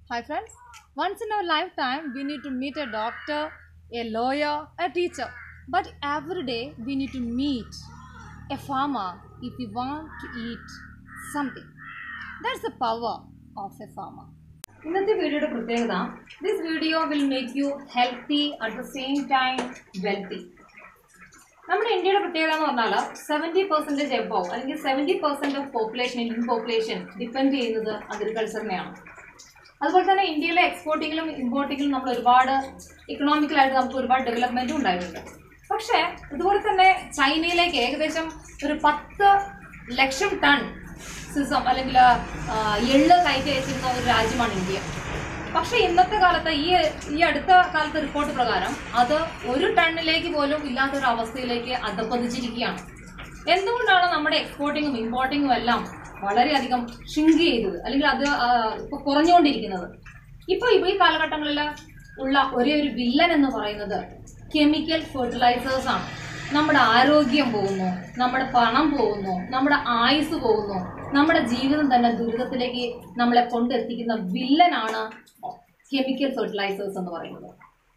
Hi, friends. Once in our lifetime, we need to meet a doctor, a lawyer, a teacher. But every day, we need to meet a farmer if we want to eat something. That's the power of a farmer. ഇന്നത്തെ വീഡിയോയുടെ പ്രത്യേകത this video will make you healthy at the same time wealthy നമ്മുടെ ഇന്ത്യയുടെ പ്രത്യേകത എന്ന് പറഞ്ഞാൽ seventy percentage above അല്ലെങ്കിൽ seventy percent of population Indian population depend ചെയ്യുന്നത് അഗ്രികൾച്ചറിനെയാണ് അതുപോലെ തന്നെ ഇന്ത്യയിലെ എക്സ്പോർട്ടിങ്ങിലും ഇമ്പോർട്ടിങ്ങിലും നമ്മൾ ഒരുപാട് ഇക്കണോമിക്കലായിട്ട് നമുക്ക് ഒരുപാട് ഡെവലപ്മെൻറ്റും ഉണ്ടായിട്ടുണ്ട് പക്ഷേ ഇതുപോലെ തന്നെ ചൈനയിലേക്ക് ഏകദേശം ഒരു പത്ത് ലക്ഷം ടൺ സിസം അല്ലെങ്കിൽ ആ, എള്ള് കയറ്റി അയച്ചിരുന്ന ഒരു രാജ്യമാണ് ഇന്ത്യ പക്ഷേ ഇന്നത്തെ കാലത്ത് ഈ ഈ അടുത്ത കാലത്തെ റിപ്പോർട്ട് പ്രകാരം അത് ഒരു ടണ്ണിലേക്ക് പോലും ഇല്ലാത്തൊരു അവസ്ഥയിലേക്ക് അധപ്പതിച്ചിരിക്കുകയാണ് എന്തുകൊണ്ടാണ് നമ്മുടെ എക്സ്പോർട്ടിങ്ങും ഇമ്പോർട്ടിങ്ങും എല്ലാം വളരെയധികം ഷിങ്ക് ചെയ്തത് അല്ലെങ്കിൽ അത് ആ, ഇപ്പൊ കുറഞ്ഞുകൊണ്ടിരിക്കുന്നത് ഇപ്പൊ ഈ കാലഘട്ടങ്ങളിൽ ഉള്ള ഒരേ ഒരു വില്ലൻ എന്ന് പറയുന്നത് കെമിക്കൽ ഫെർട്ടിലൈസേഴ്സ് ആണ് നമ്മുടെ ആരോഗ്യം പോകുന്നു നമ്മുടെ പണം പോകുന്നു നമ്മുടെ ആയുസ് പോകുന്നു നമ്മുടെ ജീവിതം തന്നെ ദുരിതത്തിലേക്ക് നമ്മളെ കൊണ്ടെത്തിക്കുന്ന വില്ലനാണ് കെമിക്കൽ ഫെർട്ടിലൈസേഴ്സ് എന്ന് പറയുന്നത്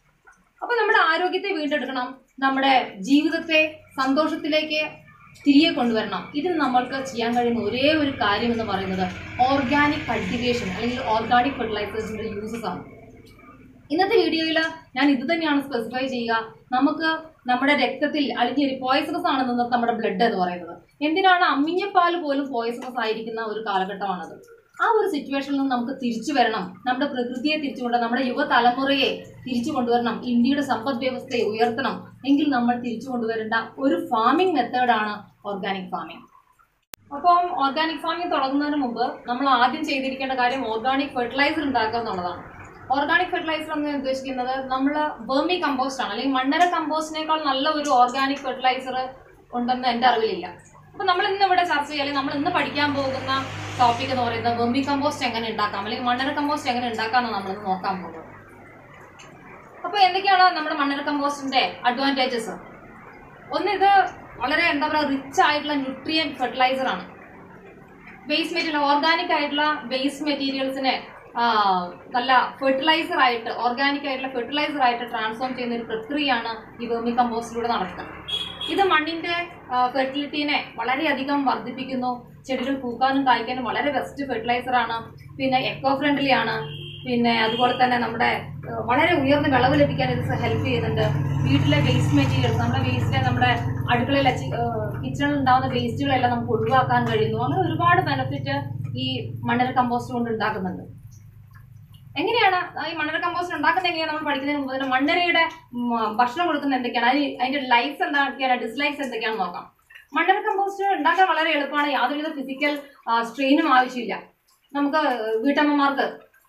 അപ്പൊ നമ്മുടെ ആരോഗ്യത്തെ വീണ്ടെടുക്കണം നമ്മുടെ ജീവിതത്തെ സന്തോഷത്തിലേക്ക് തിരികെ കൊണ്ടുവരണം ഇതിന് നമ്മൾക്ക് ചെയ്യാൻ കഴിയുന്ന ഒരേ ഒരു കാര്യം എന്ന് പറയുന്നത് ഓർഗാനിക് കൾട്ടിവേഷൻ അല്ലെങ്കിൽ ഓർഗാനിക് ഫെർട്ടിലൈസേഴ്സിന്റെ യൂസസ് ആണ് ഇന്നത്തെ വീഡിയോയിൽ ഞാൻ ഇത് തന്നെയാണ് സ്പെസിഫൈ ചെയ്യുക നമുക്ക് നമ്മുടെ രക്തത്തിൽ അളിഞ്ഞൊരു പോയിസണസ് ആണ് ഇന്നത്തെ നമ്മുടെ ബ്ലഡ് എന്ന് പറയുന്നത് എന്തിനാണ് അമ്മിഞ്ഞപ്പാൽ പോലും പോയിസണസ് ആയിരിക്കുന്ന ഒരു കാലഘട്ടമാണത് ആ ഒരു സിറ്റുവേഷനിൽ നിന്ന് നമുക്ക് തിരിച്ചു വരണം നമ്മുടെ പ്രകൃതിയെ തിരിച്ചു കൊണ്ട് നമ്മുടെ യുവതലമുറയെ തിരിച്ചു കൊണ്ടുവരണം ഇന്ത്യയുടെ സമ്പദ് വ്യവസ്ഥയെ ഉയർത്തണം എങ്കിൽ നമ്മൾ തിരിച്ചു കൊണ്ടുവരേണ്ട ഒരു ഫാമിംഗ് മെത്തേഡാണ് ഓർഗാനിക് ഫാമിംഗ് അപ്പം ഓർഗാനിക് ഫാമിംഗ് തുടങ്ങുന്നതിന് മുമ്പ് നമ്മൾ ആദ്യം ചെയ്തിരിക്കേണ്ട കാര്യം ഓർഗാനിക് ഫെർട്ടിലൈസർ ഉണ്ടാക്കുക എന്നുള്ളതാണ് ഓർഗാനിക് ഫെർട്ടിലൈസർ എന്ന് ഉദ്ദേശിക്കുന്നത് നമ്മൾ വേർമി കമ്പോസ്റ്റ് ആണ് അല്ലെങ്കിൽ മണ്ണര കമ്പോസ്റ്റിനേക്കാൾ നല്ല ഒരു ഓർഗാനിക് ഫെർട്ടിലൈസർ ഉണ്ടെന്ന് എൻ്റെ അറിവിലില്ല അപ്പൊ നമ്മൾ ഇന്ന് ഇവിടെ ചർച്ച ചെയ്യാൻ നമ്മൾ ഇന്ന് പഠിക്കാൻ പോകുന്ന ടോപ്പിക് എന്ന് പറയുന്നത് വെർമി കമ്പോസ്റ്റ് എങ്ങനെ ഉണ്ടാക്കാം അല്ലെങ്കിൽ മണ്ണര കമ്പോസ്റ്റ് എങ്ങനെ ഉണ്ടാക്കാമെന്ന് നമ്മളിന്ന് നോക്കാൻ പോകുന്നത് അപ്പൊ എന്തൊക്കെയാണ് നമ്മുടെ മണ്ണര കമ്പോസ്റ്റിന്റെ അഡ്വാൻറ്റേജസ് ഒന്ന് ഇത് വളരെ എന്താ പറയുക റിച്ച് ആയിട്ടുള്ള ന്യൂട്രിയൻ ഫെർട്ടിലൈസർ ആണ് വേസ്റ്റ് മെറ്റീരിയൽ ഓർഗാനിക് ആയിട്ടുള്ള വേസ്റ്റ് മെറ്റീരിയൽസിനെ നല്ല ഫെർട്ടിലൈസർ ആയിട്ട് ഓർഗാനിക് ആയിട്ടുള്ള ഫെർട്ടിലൈസർ ആയിട്ട് ട്രാൻസ്ഫോം ചെയ്യുന്ന ഒരു പ്രക്രിയയാണ് ഈ വെർമി കമ്പോസ്റ്റിലൂടെ നടക്കുക ഇത് മണ്ണിന്റെ ഫെർട്ടിലിറ്റീനെ വളരെയധികം വർദ്ധിപ്പിക്കുന്നു ചെടികൾ പൂക്കാനും കായ്ക്കാനും വളരെ ബെസ്റ്റ് ഫെർട്ടിലൈസർ ആണ് പിന്നെ എക്കോ ഫ്രണ്ട്ലി ആണ് പിന്നെ അതുപോലെ തന്നെ നമ്മുടെ ആ, വളരെ ഉയർന്ന വിളവ് ലഭിക്കാൻ ഇത് ഹെൽപ്പ് ചെയ്യുന്നുണ്ട് വീട്ടിലെ വേസ്റ്റ് മെറ്റീരിയൽസ് നമ്മുടെ വേസ്റ്റ് നമ്മുടെ അടുക്കളയിലെ കിച്ചണിൽ ഉണ്ടാകുന്ന വേസ്റ്റുകളെല്ലാം നമുക്ക് ഒഴിവാക്കാൻ കഴിയുന്നു അങ്ങനെ ഒരുപാട് ബെനിഫിറ്റ് ഈ മണ്ണര കമ്പോസ്റ്റ് കൊണ്ട് ഉണ്ടാക്കുന്നുണ്ട് എങ്ങനെയാണ് ഈ മണ്ണര കമ്പോസ്റ്റ് ഉണ്ടാക്കുന്നത് എങ്ങനെയാണ് നമ്മൾ പഠിക്കുന്നതിന് മുമ്പ് തന്നെ മണ്ണരയുടെ ഉം, ഭക്ഷണം കൊടുക്കുന്നത് എന്തൊക്കെയാണ് അതിന് അതിന്റെ ലൈഫ്സ് എന്തൊക്കെയാണ് ഡിസ്ലൈക്സ് എന്തൊക്കെയാണെന്ന് നോക്കാം മണ്ണര കമ്പോസ്റ്റ് ഉണ്ടാക്കാൻ വളരെ എളുപ്പമാണ് യാതൊരുവിധ ഫിസിക്കൽ സ്ട്രെയിനും ആവശ്യമില്ല നമുക്ക് വീട്ടമ്മമാർക്ക്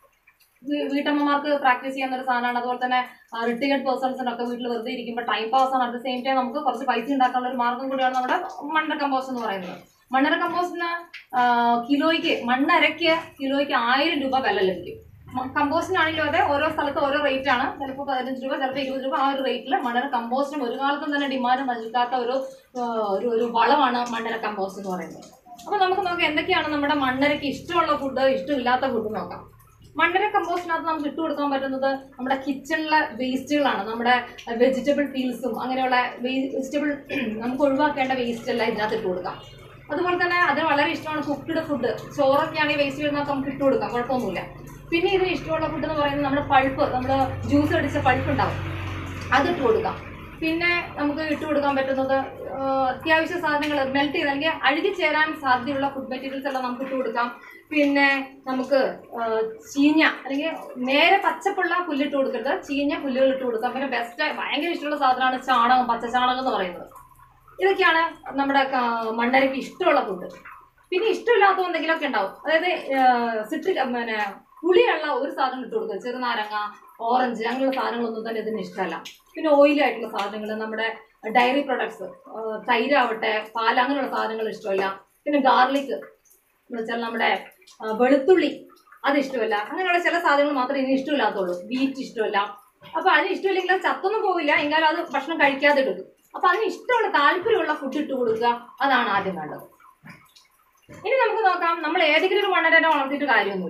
വീ- വീട്ടമ്മമാർക്ക് പ്രാക്ടീസ് ചെയ്യാവുന്ന ഒരു സാധനമാണ് അതുപോലെ തന്നെ റിട്ടയർഡ് പേഴ്സൺസിനൊക്കെ വീട്ടിൽ വെറുതെ ഇരിക്കുമ്പോൾ ടൈം പാസ് ആണ് അറ്റ് ദ സെയിം ടൈം നമുക്ക് കുറച്ച് പൈസ ഉണ്ടാക്കാനുള്ള ഒരു മാർഗം കൂടിയാണ് നമ്മുടെ മണ്ണര കമ്പോസ്റ്റ് എന്ന് പറയുന്നത് മണ്ണര കമ്പോസ്റ്റിന് ആ, കിലോയ്ക്ക് മണ്ണരയ്ക്ക് കിലോയ്ക്ക് ആയിരം രൂപ വില ലഭിക്കും കമ്പോസ്റ്റിനാണെങ്കിലും അതെ ഓരോ സ്ഥലത്ത് ഓരോ റേറ്റ് ആണ് ചിലപ്പോൾ പതിനഞ്ച് രൂപ ചിലപ്പോൾ ഇരുപത് രൂപ ആ ഒരു റേറ്റിൽ മണ്ണര കമ്പോസ്റ്റിനും ഒരു കാലത്തും തന്നെ ഡിമാൻഡ് നൽകാത്ത ഒരു ആ, ഒരു ഒരു വളമാണ് മണ്ണര കമ്പോസ്റ്റ് എന്ന് പറയുന്നത് അപ്പൊ നമുക്ക് നോക്കാം എന്തൊക്കെയാണ് നമ്മുടെ മണ്ണരയ്ക്ക് ഇഷ്ടമുള്ള ഫുഡ് ഇഷ്ടമില്ലാത്ത ഫുഡ് നോക്കാം മണ്ണര കമ്പോസ്റ്റിനകത്ത് നമുക്ക് ഇട്ട് കൊടുക്കാൻ പറ്റുന്നത് നമ്മുടെ കിച്ചണിലെ വേസ്റ്റുകളാണ് നമ്മുടെ വെജിറ്റബിൾ പീൽസും അങ്ങനെയുള്ള വെജിറ്റബിൾ നമുക്ക് ഒഴിവാക്കേണ്ട വേസ്റ്റ് എല്ലാം ഇതിനകത്ത് ഇട്ട് കൊടുക്കാം അതുപോലെ തന്നെ അതിന് വളരെ ഇഷ്ടമാണ് കുക്ക്ഡ് ഫുഡ് ചോറൊക്കെ ആണെങ്കിൽ വേസ്റ്റ് വരുന്നതൊക്കെ നമുക്ക് ഇട്ട് കൊടുക്കാം കുഴപ്പമൊന്നുമില്ല പിന്നെ ഇതിന് ഇഷ്ടമുള്ള ഫുഡ് എന്ന് പറയുന്നത് നമ്മുടെ പൾപ്പ് നമ്മൾ ജ്യൂസ് അടിച്ച പൾപ്പ് ഉണ്ടാവും അത് ഇട്ട് കൊടുക്കാം പിന്നെ നമുക്ക് ഇട്ട് കൊടുക്കാൻ പറ്റുന്നത് ആ, അത്യാവശ്യ സാധനങ്ങൾ മെൽറ്റ് ചെയ്ത് അല്ലെങ്കിൽ അഴുകി ചേരാൻ സാധ്യതയുള്ള ഫുഡ് മെറ്റീരിയൽസ് എല്ലാം നമുക്ക് ഇട്ട് കൊടുക്കാം പിന്നെ നമുക്ക് ആ, ചീഞ്ഞ അല്ലെങ്കിൽ നേരെ പച്ചപ്പുള്ള പുല്ലിട്ട് കൊടുക്കരുത് ചീഞ്ഞ പുല്ലുകൾ ഇട്ട് കൊടുക്കാം പിന്നെ ബെസ്റ്റ് ഭയങ്കര ഇഷ്ടമുള്ള സാധനമാണ് ചാണകം പച്ച ചാണകം എന്ന് പറയുന്നത് ഇതൊക്കെയാണ് നമ്മുടെ ക- മണ്ണരയ്ക്ക് ഇഷ്ടമുള്ള ഫുഡ് പിന്നെ ഇഷ്ടമില്ലാത്ത എന്തെങ്കിലുമൊക്കെ ഉണ്ടാവും അതായത് സിട്രിക് പിന്നെ പുളിയുള്ള ഒരു സാധനം ഇട്ട് കൊടുക്കുക ചെറുനാരങ്ങ ഓറഞ്ച് അങ്ങനെയുള്ള സാധനങ്ങളൊന്നും തന്നെ ഇതിന് ഇഷ്ടമല്ല പിന്നെ ഓയിലി ആയിട്ടുള്ള സാധനങ്ങൾ നമ്മുടെ ഡയറി പ്രൊഡക്ട്സ് തൈരാവട്ടെ പാൽ അങ്ങനെയുള്ള സാധനങ്ങൾ ഇഷ്ടമല്ല പിന്നെ ഗാർലിക് എന്ന് വെച്ചാൽ നമ്മുടെ ആ, വെളുത്തുള്ളി അത് ഇഷ്ടമല്ല അങ്ങനെയുള്ള ചില സാധനങ്ങൾ മാത്രമേ ഇതിന് ഇഷ്ടമില്ലാത്തുള്ളൂ ബീറ്റ് ഇഷ്ടമല്ല അപ്പൊ അതിന് ഇഷ്ടമില്ലെങ്കിൽ അത് ചത്തൊന്നും പോവില്ല എങ്കിലും അത് ഭക്ഷണം കഴിക്കാതെ എടുക്കും അപ്പൊ അതിന് ഇഷ്ടമുള്ള താല്പര്യമുള്ള ഫുഡ് ഇട്ട് കൊടുക്കുക അതാണ് ആദ്യം വേണ്ടത് ഇനി നമുക്ക് നോക്കാം നമ്മൾ ഏതെങ്കിലും ഒരു മണ്ണരനെ വളർത്തിയിട്ട് കാര്യമൊന്നുമില്ല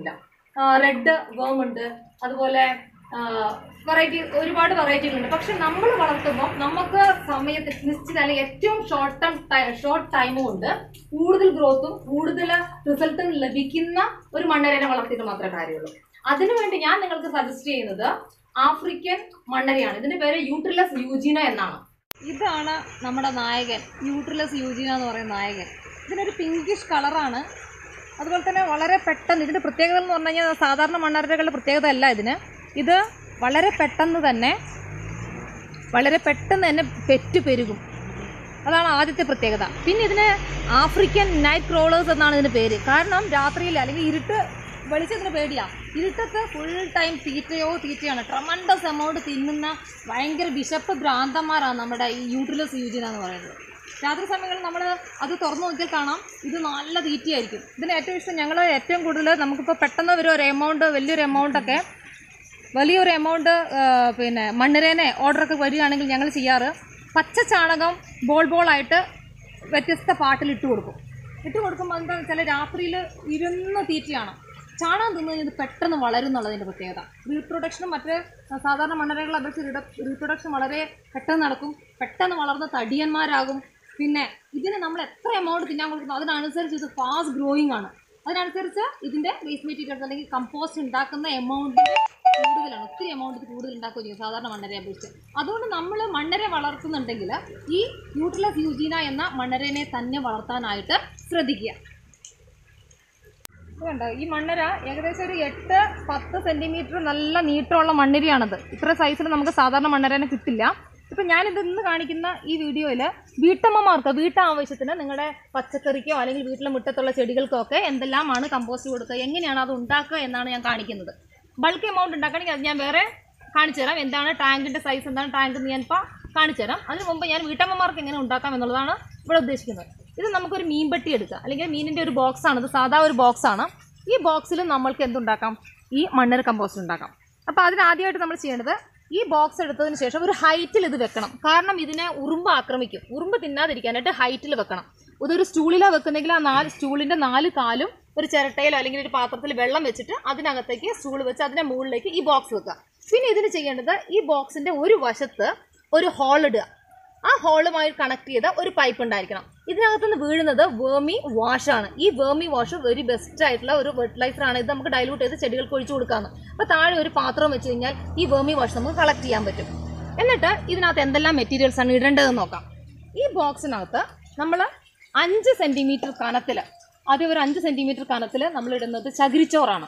റെഡ് വേം ഉണ്ട് അതുപോലെ വെറൈറ്റി ഒരുപാട് വെറൈറ്റികളുണ്ട് പക്ഷെ നമ്മൾ വളർത്തുമ്പോൾ നമുക്ക് സമയത്ത് നിശ്ചിത അല്ലെങ്കിൽ ഏറ്റവും ഷോർട്ട് ടൈം ഷോർട്ട് ടൈമും ഉണ്ട് കൂടുതൽ ഗ്രോത്തും കൂടുതൽ റിസൾട്ടും ലഭിക്കുന്ന ഒരു മണ്ണരേനെ വളർത്തിയിട്ട് മാത്രമേ കാര്യമുള്ളൂ അതിനുവേണ്ടി ഞാൻ നിങ്ങൾക്ക് സജസ്റ്റ് ചെയ്യുന്നത് ആഫ്രിക്കൻ മണ്ണരയാണ് ഇതിന്റെ പേര് യൂട്രിലസ് യൂജിന എന്നാണ് ഇതാണ് നമ്മുടെ നായകൻ യൂട്രിലസ് യൂജിന എന്ന് പറയുന്ന നായകൻ ഇതിനൊരു പിങ്കിഷ് കളറാണ് അതുപോലെ തന്നെ വളരെ പെട്ടെന്ന് ഇതിന്റെ പ്രത്യേകത എന്ന് പറഞ്ഞു കഴിഞ്ഞാൽ സാധാരണ മണ്ണരകളുടെ പ്രത്യേകത അല്ല ഇതിന് ഇത് വളരെ പെട്ടെന്ന് തന്നെ വളരെ പെട്ടെന്ന് തന്നെ പെറ്റു പെരുകും അതാണ് ആദ്യത്തെ പ്രത്യേകത പിന്നെ ഇതിന് ആഫ്രിക്കൻ നൈറ്റ് ക്രോളേഴ്സ് എന്നാണ് ഇതിന് പേര് കാരണം രാത്രിയിൽ അല്ലെങ്കിൽ ഇരുട്ട് വെളിച്ചത്തിന് പേടിയാ ഇരുട്ടത്ത് ഫുൾ ടൈം തീറ്റയോ തീറ്റയാണ് ട്രമണ്ടസ് എമൗണ്ട് തിന്നുന്ന ഭയങ്കര വിശപ്പ് ഭ്രാന്തന്മാരാണ് നമ്മുടെ ഈ യൂട്രിലസ് യൂജിന എന്ന് പറയുന്നത് രാത്രി സമയങ്ങളിൽ നമ്മൾ അത് തുറന്നു നോക്കിയാൽ കാണാം ഇത് നല്ല തീറ്റയായിരിക്കും ഇതിന് ഏറ്റവും ഇഷ്ടം ഞങ്ങൾ ഏറ്റവും കൂടുതൽ നമുക്കിപ്പോൾ പെട്ടെന്ന് വരും ഒരു എമൗണ്ട് വലിയൊരു എമൗണ്ടൊക്കെ വലിയൊരു എമൗണ്ട് പിന്നെ മണ്ണിരേനെ ഓർഡറൊക്കെ വരികയാണെങ്കിൽ ഞങ്ങൾ ചെയ്യാറ് പച്ച ചാണകം ബോൾ ബോളായിട്ട് വ്യത്യസ്ത പാട്ടിൽ ഇട്ട് കൊടുക്കും ഇട്ട് കൊടുക്കുമ്പോൾ എന്താണെന്ന് വെച്ചാൽ രാത്രിയിൽ ഇരുന്ന് തീറ്റയാണ് ചാണകം തിന്നു കഴിഞ്ഞാൽ ഇത് പെട്ടെന്ന് വളരും എന്നുള്ളതിൻ്റെ പ്രത്യേകത റീപ്രൊഡക്ഷനും മറ്റേ സാധാരണ മണ്ണരകളെ അപേക്ഷിച്ച് റീപ്രൊഡക്ഷൻ വളരെ പെട്ടെന്ന് നടക്കും പെട്ടെന്ന് വളർന്ന് തടിയന്മാരാകും പിന്നെ ഇതിന് നമ്മൾ എത്ര എമൗണ്ട് തിന്നാൻ കൊടുക്കുന്നു അതിനനുസരിച്ച് ഇത് ഫാസ്റ്റ് ഗ്രോയിങ് ആണ് അതിനനുസരിച്ച് ഇതിന്റെ വേസ്റ്റ് മെറ്റീരിയൽസ് അല്ലെങ്കിൽ കമ്പോസ്റ്റ് ഉണ്ടാക്കുന്ന എമൗണ്ടിന്റെ കൂടുതലാണ് ഒത്തിരി എമൗണ്ട് കൂടുതൽ ഉണ്ടാക്കുകയും ചെയ്യും സാധാരണ മണ്ണരെ അപേക്ഷിച്ച് അതുകൊണ്ട് നമ്മൾ മണ്ണരെ വളർത്തുന്നുണ്ടെങ്കിൽ ഈ യൂട്ടിലസ് യൂജീന എന്ന മണ്ണരനെ തന്നെ വളർത്താനായിട്ട് ശ്രദ്ധിക്കുക ഇതുണ്ട് ഈ മണ്ണര ഏകദേശം ഒരു എട്ട് പത്ത് സെന്റിമീറ്റർ നല്ല നീട്ടമുള്ള മണ്ണരിയാണത് ഇത്ര സൈസിൽ നമുക്ക് സാധാരണ മണ്ണരനെ കിട്ടില്ല ഇപ്പം ഞാനിത് ഇന്ന് കാണിക്കുന്ന ഈ വീഡിയോയിൽ വീട്ടമ്മമാർക്ക് വീട്ടാവശ്യത്തിന് നിങ്ങളുടെ പച്ചക്കറിക്കോ അല്ലെങ്കിൽ വീട്ടിലെ മുറ്റത്തുള്ള ചെടികൾക്കോ ഒക്കെ എന്തെല്ലാമാണ് കമ്പോസ്റ്റ് കൊടുക്കുക എങ്ങനെയാണ് അത് ഉണ്ടാക്കുക എന്നാണ് ഞാൻ കാണിക്കുന്നത് ബൾക്ക് എമൗണ്ട് ഉണ്ടാക്കണമെങ്കിൽ അത് ഞാൻ വേറെ കാണിച്ചു തരാം എന്താണ് ടാങ്കിൻ്റെ സൈസ് എന്താണ് ടാങ്ക് എന്ന് ഞാനിപ്പോൾ കാണിച്ചു തരാം അതിന് മുമ്പ് ഞാൻ വീട്ടമ്മമാർക്ക് എങ്ങനെ ഉണ്ടാക്കാം എന്നുള്ളതാണ് ഇവിടെ ഉദ്ദേശിക്കുന്നത് ഇത് നമുക്കൊരു മീൻപെട്ടി എടുക്കുക അല്ലെങ്കിൽ മീനിൻ്റെ ഒരു ബോക്സ് ആണ് ഇത് സാധാ ഒരു ബോക്സ് ആണ് ഈ ബോക്സിൽ നമ്മൾക്ക് എന്തുണ്ടാക്കാം ഈ മണ്ണര കമ്പോസ്റ്റ് ഉണ്ടാക്കാം അപ്പോൾ അതിന് ആദ്യമായിട്ട് നമ്മൾ ചെയ്യേണ്ടത് ഈ ബോക്സ് എടുത്തതിന് ശേഷം ഒരു ഹൈറ്റിൽ ഇത് വെക്കണം കാരണം ഇതിനെ ഉറുമ്പ് ആക്രമിക്കും ഉറുമ്പ് തിന്നാതിരിക്കാനായിട്ട് ഹൈറ്റിൽ വെക്കണം ഇതൊരു സ്റ്റൂളിലാണ് വെക്കുന്നെങ്കിൽ ആ നാല് സ്റ്റൂളിൻ്റെ നാല് കാലും ഒരു ചിരട്ടയിലോ അല്ലെങ്കിൽ ഒരു പാത്രത്തിൽ വെള്ളം വെച്ചിട്ട് അതിനകത്തേക്ക് സ്റ്റൂൾ വെച്ച് അതിൻ്റെ മുകളിലേക്ക് ഈ ബോക്സ് വെക്കുക പിന്നെ ഇതിന് ചെയ്യേണ്ടത് ഈ ബോക്സിൻ്റെ ഒരു വശത്ത് ഒരു ഹോൾ ഇടുക ആ ഹോളുമായി കണക്ട് ചെയ്ത ഒരു പൈപ്പ് ഉണ്ടായിരിക്കണം ഇതിനകത്തുനിന്ന് വീഴുന്നത് വേമി വാഷാണ് ഈ വേമി വാഷ് വെരി ബെസ്റ്റ് ആയിട്ടുള്ള ഒരു ഫെർട്ടിലൈസർ ആണ് ഇത് നമുക്ക് ഡൈലൂട്ട് ചെയ്ത് ചെടികൾക്ക് ഒഴിച്ചു കൊടുക്കാമെന്ന് അപ്പോൾ താഴെ ഒരു പാത്രം വെച്ച് കഴിഞ്ഞാൽ ഈ വേമി വാഷ് നമുക്ക് കളക്ട് ചെയ്യാൻ പറ്റും എന്നിട്ട് ഇതിനകത്ത് എന്തെല്ലാം മെറ്റീരിയൽസ് ആണ് ഇടേണ്ടതെന്ന് നോക്കാം ഈ ബോക്സിനകത്ത് നമ്മൾ അഞ്ച് സെൻറ്റിമീറ്റർ കനത്തിൽ ആദ്യം ഒരു അഞ്ച് സെൻറ്റിമീറ്റർ കനത്തിൽ നമ്മൾ ഇടുന്നത് ചകിരിച്ചോറാണ്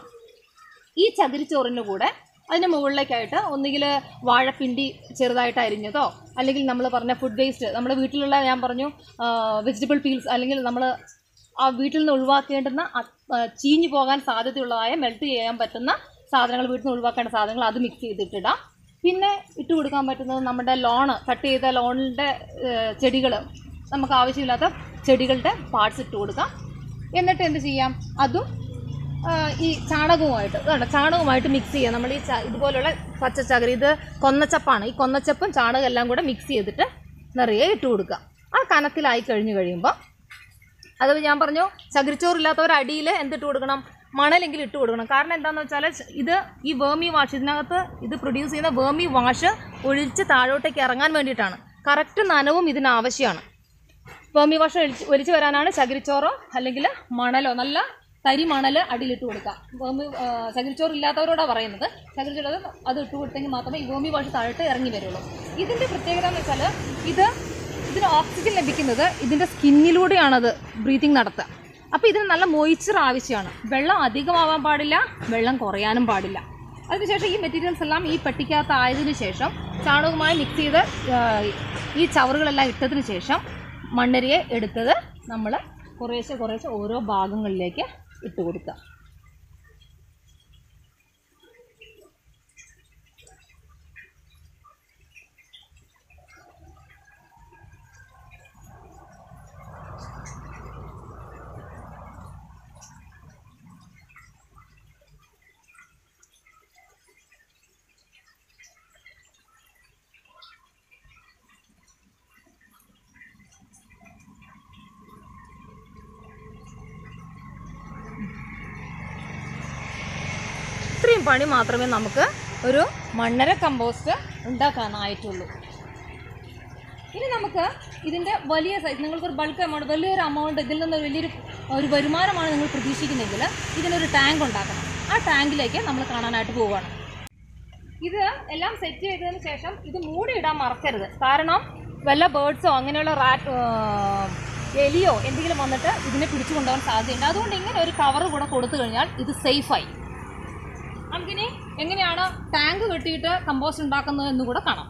ഈ ചകിരിച്ചോറിൻ്റെ കൂടെ അതിൻ്റെ മുകളിലേക്കായിട്ട് ഒന്നുകിൽ വാഴപ്പിണ്ടി ചെറുതായിട്ട് അരിഞ്ഞതോ അല്ലെങ്കിൽ നമ്മൾ പറഞ്ഞ ഫുഡ് വേസ്റ്റ് നമ്മുടെ വീട്ടിലുള്ള ഞാൻ പറഞ്ഞു വെജിറ്റബിൾ പീൽസ് അല്ലെങ്കിൽ നമ്മൾ ആ വീട്ടിൽ നിന്ന് ഒഴിവാക്കേണ്ടുന്ന അ- ആ, ചീഞ്ഞു പോകാൻ സാധ്യതയുള്ളതായ മെൽറ്റ് ചെയ്യാൻ പറ്റുന്ന സാധനങ്ങൾ വീട്ടിൽ നിന്ന് ഒഴിവാക്കേണ്ട സാധനങ്ങൾ അത് മിക്സ് ചെയ്തിട്ടിടാം പിന്നെ ഇട്ട് കൊടുക്കാൻ പറ്റുന്നത് നമ്മുടെ ലോണ് കട്ട് ചെയ്ത ലോണിൻ്റെ ചെടികൾ നമുക്ക് ആവശ്യമില്ലാത്ത ചെടികളുടെ പാർട്സ് ഇട്ട് കൊടുക്കാം എന്നിട്ട് എന്ത് ചെയ്യാം അതും ആ, ഈ ചാണകവുമായിട്ട് ഇതുണ്ട് ചാണകവുമായിട്ട് മിക്സ് ചെയ്യുക നമ്മൾ ഈ ച- ഇതുപോലുള്ള പച്ചച്ചകരി ഇത് കൊന്നച്ചപ്പാണ് ഈ കൊന്നച്ചപ്പും ചാണകം എല്ലാം കൂടെ മിക്സ് ചെയ്തിട്ട് നിറയെ ഇട്ട് കൊടുക്കുക ആ കനത്തിലായി കഴിഞ്ഞ് കഴിയുമ്പോൾ അത് ഞാൻ പറഞ്ഞു ചകിരിച്ചോറില്ലാത്തവർ അടിയിൽ എന്തിട്ട് കൊടുക്കണം മണലെങ്കിലും ഇട്ട് കൊടുക്കണം കാരണം എന്താണെന്ന് വെച്ചാൽ ഇത് ഈ വേമി വാഷ് ഇതിനകത്ത് ഇത് പ്രൊഡ്യൂസ് ചെയ്യുന്ന വേമി വാഷ് ഒഴിച്ച് താഴോട്ടേക്ക് ഇറങ്ങാൻ വേണ്ടിയിട്ടാണ് കറക്റ്റ് നനവും ഇതിന് ആവശ്യമാണ് വേമി വാഷ് ഒലിച്ച് ഒലിച്ച് വരാനാണ് ചകിരിച്ചോറോ അല്ലെങ്കിൽ മണലോ നല്ല തരി മണൽ അടിയിലിട്ട് കൊടുക്കുക വേമി ആ, ചകിരിച്ചോറ് ഇല്ലാത്തവരോടാണ് പറയുന്നത് ചകിരിച്ചോറ് അത് അത് ഇട്ട് കൊടുത്തെങ്കിൽ മാത്രമേ ഈ വേമി വാഷ് താഴോട്ട് ഇറങ്ങി വരുള്ളൂ ഇതിൻ്റെ പ്രത്യേകത എന്ന് വെച്ചാൽ ഇത് ഇതിന് ഓക്സിജൻ ലഭിക്കുന്നത് ഇതിൻ്റെ സ്കിന്നിലൂടെയാണത് ബ്രീതിങ് നടത്തുക അപ്പോൾ ഇതിന് നല്ല മോയ്സ്ചർ ആവശ്യമാണ് വെള്ളം അധികമാവാൻ പാടില്ല വെള്ളം കുറയാനും പാടില്ല അതിനുശേഷം ഈ മെറ്റീരിയൽസ് എല്ലാം ഈ പെട്ടിക്കകത്ത് ആയതിനു ശേഷം ചാണകവുമായി മിക്സ് ചെയ്ത് ആ, ഈ ചവറുകളെല്ലാം ഇട്ടതിന് ശേഷം മണ്ണരിയെ എടുത്തത് നമ്മൾ കുറേശ്ശെ കുറേശ്ശെ ഓരോ ഭാഗങ്ങളിലേക്ക് ഇട്ട് കൊടുക്കുക പണി മാത്രമേ നമുക്ക് ഒരു മണ്ണര കമ്പോസ്റ്റ് ഉണ്ടാക്കാനായിട്ടുള്ളൂ ഇനി നമുക്ക് ഇതിൻ്റെ വലിയ സൈസ് നിങ്ങൾക്കൊരു ബൾക്ക് എമൗണ്ട് വലിയൊരു എമൗണ്ട് ഇതിൽ നിന്ന് ഒരു വലിയൊരു ഒരു വരുമാനമാണ് നിങ്ങൾ പ്രതീക്ഷിക്കുന്നതെങ്കിൽ ഇതിനൊരു ടാങ്ക് ഉണ്ടാക്കണം ആ ടാങ്കിലേക്ക് നമ്മൾ കാണാനായിട്ട് പോവുകയാണ് ഇത് എല്ലാം സെറ്റ് ചെയ്തതിന് ശേഷം ഇത് മൂടിയിടാൻ മറക്കരുത് കാരണം വല്ല ബേർഡ്സോ അങ്ങനെയുള്ള റാറ്റ് എലിയോ എന്തെങ്കിലും വന്നിട്ട് ഇതിനെ പിടിച്ചു കൊണ്ടുപോകാൻ സാധ്യതയുണ്ട് അതുകൊണ്ട് ഇങ്ങനെ ഒരു കവർ കൂടെ കൊടുത്തു കഴിഞ്ഞാൽ ഇത് സേഫായി നമുക്കിനി എങ്ങനെയാണ് ടാങ്ക് കെട്ടിയിട്ട് കമ്പോസ്റ്റ് ഉണ്ടാക്കുന്നത് എന്ന് കൂടെ കാണാം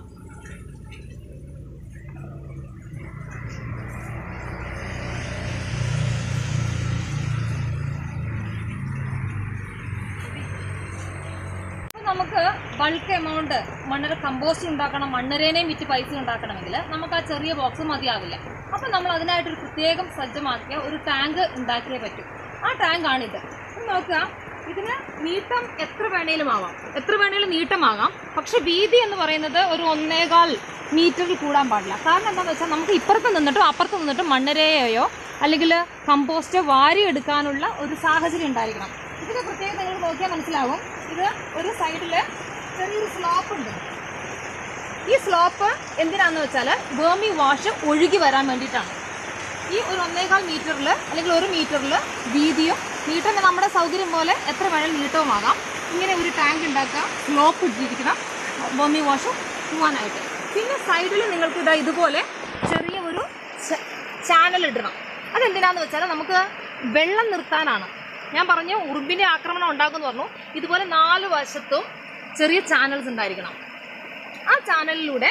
അപ്പോൾ നമുക്ക് ബൾക്ക് എമൗണ്ട് മണ്ണര കമ്പോസ്റ്റ് ഉണ്ടാക്കണം മണ്ണരേനെയും വിറ്റ് പൈസ ഉണ്ടാക്കണമെങ്കിൽ നമുക്ക് ആ ചെറിയ ബോക്സ് മതിയാവില്ല അപ്പം നമ്മൾ അതിനായിട്ടൊരു പ്രത്യേകം സജ്ജമാക്കിയ ഒരു ടാങ്ക് ഉണ്ടാക്കിയേ പറ്റും ആ ടാങ്കാണിത് ഇത് നോക്കുക ഇതിന് നീട്ടം എത്ര വേണേലും ആവാം എത്ര വേണേലും നീട്ടമാകാം പക്ഷെ വീതി എന്ന് പറയുന്നത് ഒരു ഒന്നേകാൽ മീറ്ററിൽ കൂടാൻ പാടില്ല കാരണം എന്താണെന്ന് വെച്ചാൽ നമുക്ക് ഇപ്പുറത്ത് നിന്നിട്ടോ അപ്പുറത്ത് നിന്നിട്ടോ മണ്ണരയോ അല്ലെങ്കിൽ കമ്പോസ്റ്റ് വാരിയെടുക്കാനുള്ള ഒരു സാഹചര്യം ഉണ്ടായിരിക്കണം ഇതിന്റെ പ്രത്യേകത നിങ്ങൾ നോക്കിയാൽ മനസ്സിലാവും ഇത് ഒരു സൈഡിൽ ചെറിയൊരു സ്ലോപ്പ് ഉണ്ട് ഈ സ്ലോപ്പ് എന്തിനാന്ന് വെച്ചാൽ വേമി വാഷ് ഒഴുകി വരാൻ വേണ്ടിയിട്ടാണ് ഈ ഒരു ഒന്നേകാൽ മീറ്ററിൽ അല്ലെങ്കിൽ ഒരു മീറ്ററിൽ വീതിയും നീട്ടം നമ്മുടെ സൗകര്യം പോലെ എത്ര വേണമെങ്കിലും നീട്ടവുമാകാം ഇങ്ങനെ ഒരു ടാങ്ക് ഉണ്ടാക്കുക സ്ലോപ്പ് ഇട്ടിരിക്കണം ബോമി വാഷ് പോവാനായിട്ട് പിന്നെ സൈഡിൽ നിങ്ങൾക്ക് ഇതാ ഇതുപോലെ ചെറിയ ഒരു ചാനൽ ഇടണം അതെന്തിനാന്ന് വെച്ചാൽ നമുക്ക് വെള്ളം നിർത്താനാണ് ഞാൻ പറഞ്ഞു ഉറുമ്പിന്റെ ആക്രമണം ഉണ്ടാക്കുമെന്ന് പറഞ്ഞു ഇതുപോലെ നാല് വശത്തും ചെറിയ ചാനൽസ് ഉണ്ടായിരിക്കണം ആ ചാനലിലൂടെ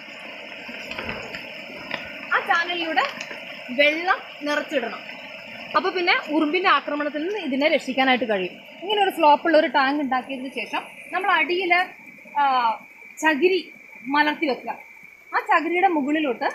ആ ചാനലിലൂടെ വെള്ളം നിറച്ചിടണം അപ്പോൾ പിന്നെ ഉറുമ്പിന്റെ ആക്രമണത്തിൽ നിന്ന് ഇതിനെ രക്ഷിക്കാനായിട്ട് കഴിയും ഇങ്ങനെ ഒരു സ്ലോപ്പുള്ള ഒരു ടാങ്ക് ഉണ്ടാക്കിയതിന് ശേഷം നമ്മൾ അടിയിൽ ചകിരി മലർത്തി വെക്കുക ആ ചകിരിയുടെ മുകളിലോട്ട്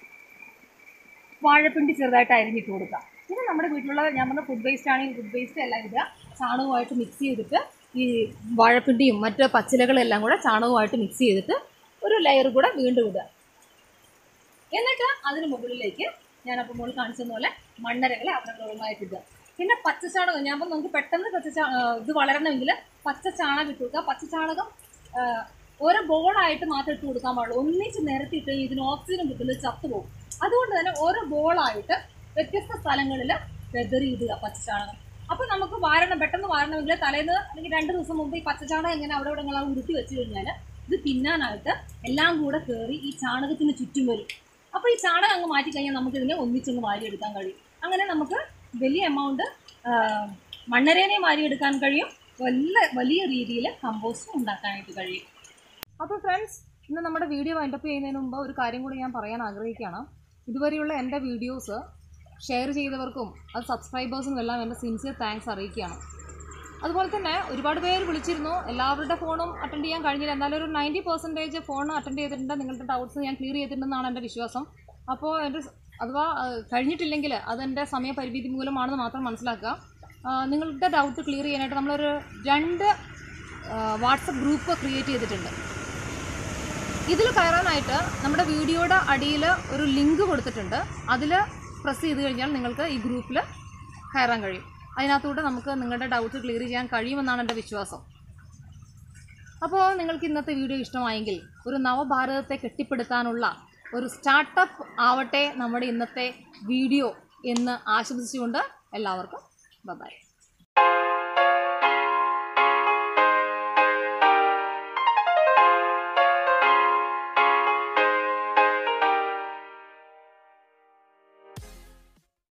വാഴപ്പിണ്ടി ചെറുതായിട്ട് അരിഞ്ഞിട്ട് കൊടുക്കുക പിന്നെ നമ്മുടെ വീട്ടിലുള്ള ഞാൻ പറഞ്ഞ ഫുഡ് വേസ്റ്റ് ആണെങ്കിൽ ഫുഡ് വേസ്റ്റ് എല്ലാം ഇടുക ചാണകമായിട്ട് മിക്സ് ചെയ്തിട്ട് ഈ വാഴപ്പിണ്ടിയും മറ്റ് പച്ചിലകളെല്ലാം കൂടെ ചാണകമായിട്ട് മിക്സ് ചെയ്തിട്ട് ഒരു ലെയർ കൂടെ വീണ്ടും ഇടുക എന്നിട്ട് അതിന് മുകളിലേക്ക് ഞാൻ അപ്പോൾ മുകളിൽ കാണിച്ചത് പോലെ മണ്ണരകളെ അവരവരുമായിട്ട് ഇടുക പിന്നെ പച്ചച്ചാണകം ഞാൻ അപ്പോൾ നമുക്ക് പെട്ടെന്ന് പച്ച ചാ- ആ, ഇത് വളരണമെങ്കിൽ പച്ച ചാണകം ഇട്ട് കൊടുക്കുക പച്ച ചാണകം ആ, ഓരോ ബോളായിട്ട് മാത്രം ഇട്ട് കൊടുക്കാൻ പാടുള്ളൂ ഒന്നിച്ച് നിരത്തിയിട്ട് ഇതിന് ഓക്സിജൻ കിട്ടുന്നത് ചത്തുപോകും അതുകൊണ്ട് തന്നെ ഓരോ ബോളായിട്ട് വ്യത്യസ്ത സ്ഥലങ്ങളിൽ വെതറി ഇടുക പച്ചച്ചാണകം അപ്പൊ നമുക്ക് വാരണം പെട്ടെന്ന് വാരണമെങ്കിൽ തലേന്ന് അല്ലെങ്കിൽ രണ്ട് ദിവസം മുമ്പ് ഈ പച്ചച്ചാണകം എങ്ങനെ അവിടെ ഇവിടെ നിങ്ങൾ ഉരുട്ടി വെച്ച് കഴിഞ്ഞാൽ ഇത് തിന്നാനായിട്ട് എല്ലാം കൂടെ കയറി ഈ ചാണകത്തിന് ചുറ്റും വരും അപ്പോൾ ഈ ചാണകം അങ്ങ് മാറ്റി കഴിഞ്ഞാൽ നമുക്ക് ഇതിനെ ഒന്നിച്ചങ്ങ് വാരിയെടുക്കാൻ കഴിയും അങ്ങനെ നമുക്ക് വലിയ എമൗണ്ട് മണ്ണരേനെ വാരിയെടുക്കാൻ കഴിയും വലിയ വലിയ രീതിയിൽ കമ്പോസ്റ്റ് ഉണ്ടാക്കാനായിട്ട് കഴിയും അപ്പോൾ ഫ്രണ്ട്സ് ഇന്ന് നമ്മുടെ വീഡിയോ വൈൻഡപ്പ് ചെയ്യുന്നതിന് മുമ്പ് ഒരു കാര്യം കൂടി ഞാൻ പറയാൻ ആഗ്രഹിക്കുകയാണ് ഇതുവരെയുള്ള എൻ്റെ വീഡിയോസ് ഷെയർ ചെയ്തവർക്കും അത് സബ്സ്ക്രൈബേഴ്സിനും എല്ലാം എൻ്റെ സിൻസിയർ താങ്ക്സ് അറിയിക്കുകയാണ് അതുപോലെ തന്നെ ഒരുപാട് പേര് വിളിച്ചിരുന്നു എല്ലാവരുടെ ഫോണും അറ്റൻഡ് ചെയ്യാൻ കഴിഞ്ഞില്ല എന്നാലും ഒരു നയൻറ്റി പെർസെൻറ്റേജ് ഫോൺ അറ്റൻഡ് ചെയ്തിട്ടുണ്ട് നിങ്ങളുടെ ഡൗട്ട്സ് ഞാൻ ക്ലിയർ ചെയ്തിട്ടുണ്ടെന്നാണ് എൻ്റെ വിശ്വാസം അപ്പോൾ എൻ്റെ സ് അഥവാ ആ, കഴിഞ്ഞിട്ടില്ലെങ്കിൽ അതെൻ്റെ സമയപരിമിതി മൂലമാണെന്ന് മാത്രം മനസ്സിലാക്കുക ആ, നിങ്ങളുടെ ഡൗട്ട് ക്ലിയർ ചെയ്യാനായിട്ട് നമ്മളൊരു രണ്ട് വാട്സപ്പ് ഗ്രൂപ്പ് ക്രിയേറ്റ് ചെയ്തിട്ടുണ്ട് ഇതിൽ കയറാനായിട്ട് നമ്മുടെ വീഡിയോയുടെ അടിയിൽ ഒരു ലിങ്ക് കൊടുത്തിട്ടുണ്ട് അതിൽ പ്രസ് ചെയ്ത് കഴിഞ്ഞാൽ നിങ്ങൾക്ക് ഈ ഗ്രൂപ്പിൽ കയറാൻ കഴിയും അതിനകത്തൂടെ നമുക്ക് നിങ്ങളുടെ ഡൗട്ട് ക്ലിയർ ചെയ്യാൻ കഴിയുമെന്നാണ് എൻ്റെ വിശ്വാസം അപ്പോൾ നിങ്ങൾക്ക് ഇന്നത്തെ വീഡിയോ ഇഷ്ടമായെങ്കിൽ ഒരു നവഭാരതത്തെ കെട്ടിപ്പടുക്കാനുള്ള ഒരു സ്റ്റാർട്ടപ്പ് ആവട്ടെ നമ്മുടെ ഇന്നത്തെ വീഡിയോ എന്ന് ആശംസിച്ചുകൊണ്ട് എല്ലാവർക്കും ബൈ